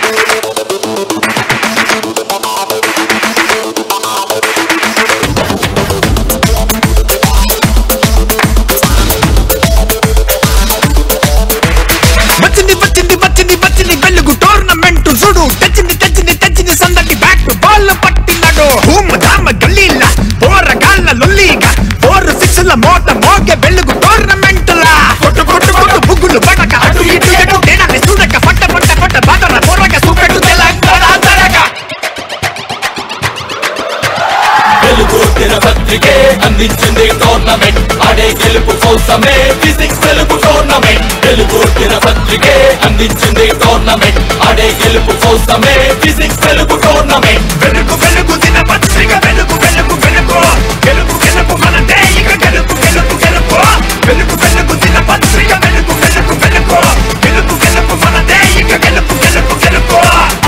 వచ్చింది వచ్చింది వచ్చింది వచ్చింది వెలుగు టోర్నమెంట్ చూడు తెచ్చింది తెచ్చింది తెచ్చింది సందటి బ్యాట్ బాల్ పట్టినడు హూమ్ ధామ గల్లీల పోరగాళ్ళ లొల్లీగా ఫోర్ సిక్స్ ల మోత మోగే వెలుగు టోర్నమెంట్ లా కొట్టు కొట్టు కొట్టు బుగ్గులు పడక అటు ఇటు ఎటు తేడాలి చూడక పట్ట పట్ట పట్ట బాదర పోరగ చూపెట్టు తెలంగాణ తరగ వెలుగు దినపత్రికే అందించింది టోర్నమెంట్ ఆడే గెలుపు కోసమే ఫిజిక్స్ తెలుగు టోర్నమెంట్ వెలుగు దినపత్రికే అందించింది టోర్నమెంట్ ఆడే గెలుపు కోసమే ఫిజిక్స్ తెలుగు టోర్నమెంట్ వెలుగు వెలుగు దిన పత్రిక వెలుగు వెలుగు వెలుగు గెలుపు గెలుపు మనదే ఇక గెలుపు గెలుపు గెలుపు వెలుగు వెలుగు దిన పత్రిక వెలుగు వెలుగు వెలుగు గెలుపు గెలుపు మనదే ఇక గెలుపు గెలుపు గెలుపు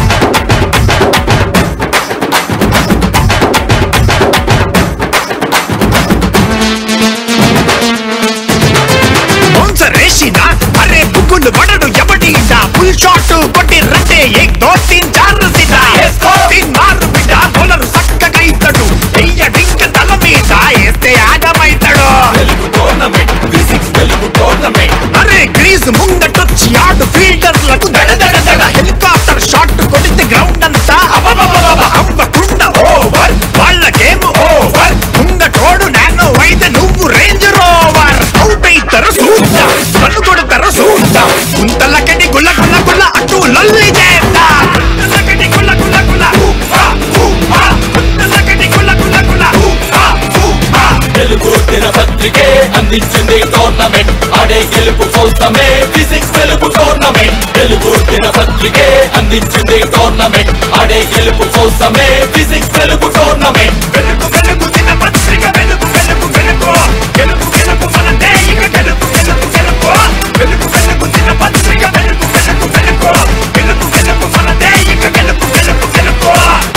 రేసిన అరే బుక్కులు పడడు ఎవడీట ఫుల్ షాట్ కొట్టి రంటే ఏక్ దో తీన్ చార్ సీదా తీన్ మారు బిడ్డ బౌలరు చక్కగా ఇస్తాడు ఎయ్యడింక తల మీద వేస్తే ఆగమైతాడు Telugu tournament physics Telugu tournament అరే గ్రీజ్ ముంగటొచ్చి ఆడు ఫీల్డర్లకు దడ దడ దడ హెలికాప్టర్ షాట్ కొడితే గ్రౌండ్ అంతా అవ్వకుండా ఓవర్ వాళ్ళ గేమ్ ఓవర్ ముంగటోడు నానో అయితే నువ్వు రేంజ్ రోవర్ అవుట్ అయితారు చూద్దా కన్ను కొడతారు చూద్దా గుంతలకడి గుల్ల గుల్ల గుల్ల అటు లొల్లి చేద్దా గుంతలకడి గుల్ల గుల్ల గుల్ల ఊహా, ఊహా. గుంతలకడి గుల్ల గుల్ల గుల్ల ఊహా, ఊహా. తెలుగు దినపత్రికే అందించింది టోర్నమెంట్ ఆడే గెలుపు కోసమే ఫిజిక్స్ తెలుగు టోర్నమెంట్ తెలుగు దినపత్రికే అందించింది టోర్నమెంట్ ఆడే గెలుపు కోసమే ఫిజిక్స్ తెలుగు టోర్నమెంట్ వెలుగు వెలుగు దిన పత్రిక వెలుగు వెలుగు వెలుగు గెలుపు గెలుపు మనదే ఇక గెలుపు గెలుపు గెలుపు వెలుగు వెలుగు దిన పత్రిక వెలుగు వెలుగు వెలుగు గెలుపు గెలుపు మనదే ఇక గెలుపు గెలుపు గెలుపు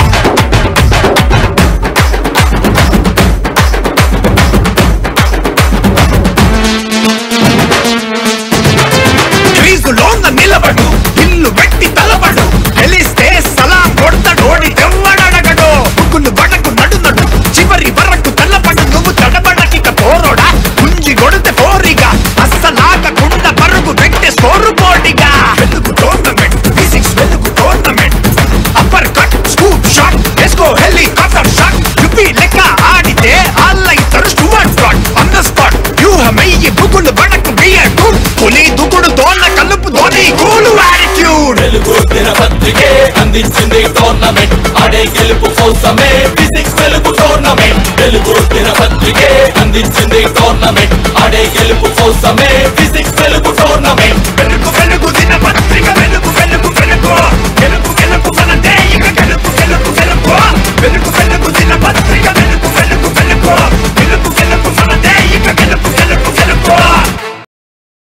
క్రీజులోన నిలబడు ఇల్లు పెట్టి తలబడు గెలిస్తే సలాం కొడతాడు ఓడి తెవ్వడగడు ముగ్గులు బడకు నడు నడు చివరి వరకు తల్లబడు నువ్వు తడబడకిక పోరోడా గుంజి కొడితే పోరిగా అస్సలాగకుండా పరుగు పెట్టే స్కోరు పోటీగా Velugu tournament physics Velugu tournament upper cut scoop shot ఎస్కో హెలికాప్టర్ షాట్ యుపి లెక్క ఆడితే ఆల్లైతరు Stuart shot on the spot వ్యూహమయ్యి బుగులు బడకు బియడు పులి దుగుడు తోన్న కలుపు ధోని కూలు యాటిట్యూడ్ తెలుగు దినపత్రికే అందించింది టోర్నమెంట్ ఆడే గెలుపు కోసమే ఫిజిక్స్ తెలుగు టోర్నమెంట్ తెలుగు దినపత్రికే అందించింది టోర్నమెంట్ ఆడే గెలుపు కోసమే